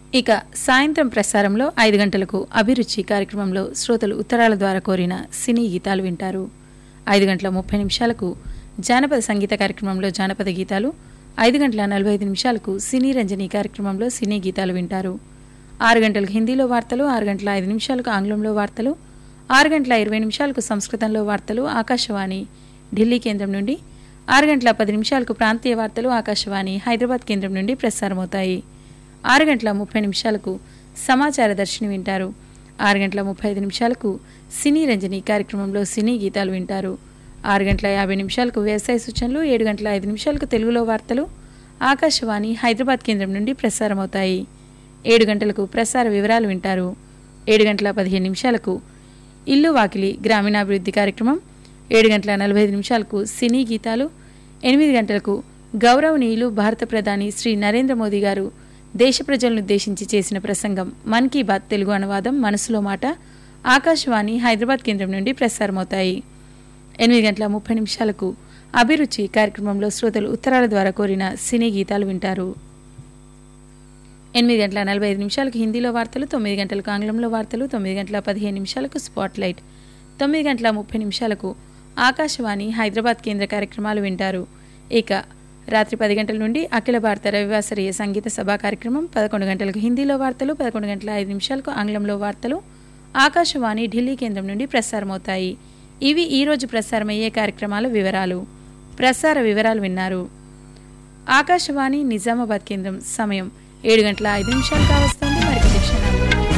ఇక సాయంత్రం ప్రసారంలో ఐదు గంటలకు అభిరుచి కార్యక్రమంలో శ్రోతలు ఉత్తరాల ద్వారా కోరిన సినీ గీతాలు వింటారు ఐదు గంటల ముప్పై నిమిషాలకు జానపద సంగీత కార్యక్రమంలో జానపద గీతాలు ఐదు గంటల నలభై ఐదు నిమిషాలకు సినీ రంజని కార్యక్రమంలో సినీ గీతాలు వింటారు ఆరు గంటలకు హిందీలో వార్తలు ఆరు గంటల ఐదు నిమిషాలకు ఆంగ్లంలో వార్తలు ఆరు గంటల ఇరవై నిమిషాలకు సంస్కృతంలో వార్తలు ఆకాశవాణి ఢిల్లీ కేంద్రం నుండి ఆరు గంటల పది నిమిషాలకు ప్రాంతీయ వార్తలు ఆకాశవాణి హైదరాబాద్ కేంద్రం నుండి ప్రసారమవుతాయి ఆరు గంటల ముప్పై నిమిషాలకు సమాచార దర్శిని వింటారు ఆరు గంటల ముప్పై ఐదు నిమిషాలకు సినీ రంజని కార్యక్రమంలో సినీ గీతాలు వింటారు ఆరు గంటల యాభై నిమిషాలకు వ్యవసాయ సూచనలు ఏడు గంటల ఐదు నిమిషాలకు తెలుగులో వార్తలు ఆకాశవాణి హైదరాబాద్ కేంద్రం నుండి ప్రసారమవుతాయి ఏడు గంటలకు ప్రసార వివరాలు వింటారు ఏడు గంటల పదిహేను నిమిషాలకు ఇల్లు వాకిలి గ్రామీణాభివృద్ధి కార్యక్రమం ఏడు గంటల నలభై ఐదు నిమిషాలకు సినీ గీతాలు ఎనిమిది గంటలకు గౌరవనీయులు భారత ప్రధాని శ్రీ నరేంద్ర మోదీ గారు దేశ ప్రజలను ఉద్దేశించి చేసిన ప్రసంగం మన్ కీ బాత్ తెలుగు అనువాదం మనసులో మాట ఆకాశవాణి హైదరాబాద్ కేంద్రం నుండి ప్రసారమవుతాయి ఎనిమిది గంటల ముప్పై నిమిషాలకు అభిరుచి కార్యక్రమంలో శ్రోతలు ఉత్తరాల ద్వారా కోరిన సినీ గీతాలు వింటారు ఎనిమిది గంటల నలభై ఐదు నిమిషాలకు హిందీలో వార్తలు తొమ్మిది గంటలకు ఆంగ్లంలో వార్తలు తొమ్మిది గంటల పదిహేను నిమిషాలకు స్పాట్ లైట్ తొమ్మిది గంటల ముప్పై నిమిషాలకు ఆకాశవాణి హైదరాబాద్ కేంద్ర కార్యక్రమాలు వింటారు ఇక రాత్రి పది గంటల నుండి అఖిల భారత రవివాసరీయ సంగీత సభా కార్యక్రమం పదకొండు గంటలకు హిందీలో వార్తలు పదకొండు గంటల ఐదు నిమిషాలకు ఆంగ్లంలో వార్తలు ఆకాశవాణి ఢిల్లీ కేంద్రం నుండి ప్రసారమవుతాయి ఇవి ఈ రోజు ప్రసారమయ్యే కార్యక్రమాల వివరాలు ప్రసార వివరాలు విన్నారు ఆకాశవాణి నిజామాబాద్ కేంద్రం సమయం ఏడు గంటల ఐదు నిమిషాలు కావస్తుంది మరికొద్ది క్షణాలు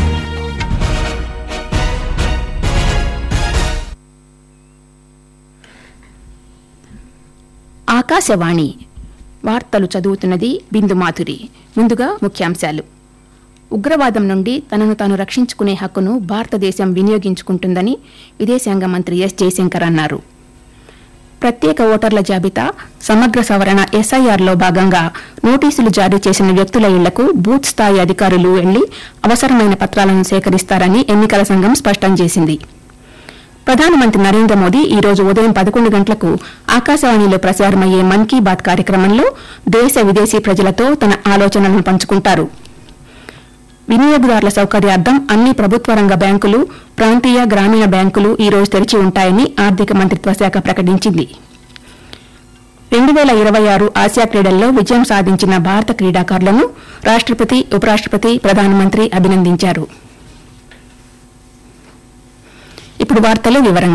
ఆకాశవాణి వార్తలు చదువుతున్నది బిందు మాధురి ముందుగా ముఖ్యాంశాలు ఉగ్రవాదం నుండి తనను తాను రక్షించుకునే హక్కును భారతదేశం వినియోగించుకుంటుందని విదేశాంగ మంత్రి ఎస్ జయశంకర్ అన్నారు ప్రత్యేక ఓటర్ల జాబితా సమగ్ర సవరణ ఎస్ఐఆర్లో భాగంగా నోటీసులు జారీ చేసిన వ్యక్తుల ఇళ్లకు బూత్ స్థాయి అధికారులు వెళ్లి అవసరమైన పత్రాలను సేకరిస్తారని ఎన్నికల సంఘం స్పష్టం చేసింది ప్రధానమంత్రి నరేంద్ర మోదీ ఈ రోజు ఉదయం పదకొండు గంటలకు ఆకాశవాణిలో ప్రసారమయ్యే మన్ కీ బాత్ కార్యక్రమంలో దేశ విదేశీ ప్రజలతో తన ఆలోచనలను పంచుకుంటారు వినియోగదారుల సౌకర్యార్థం అన్ని ప్రభుత్వ రంగ బ్యాంకులు ప్రాంతీయ గ్రామీణ బ్యాంకులు ఈ రోజు తెరిచి ఉంటాయని ఆర్థిక మంత్రిత్వ శాఖ ప్రకటించింది రెండు వేల ఇరవై ఆరు ఆసియా క్రీడల్లో విజయం సాధించిన భారత క్రీడాకారులను రాష్టపతి ఉపరాష్టపతి ప్రధానమంత్రి అభినందించారు ఇప్పుడు వార్తలు వివరంగా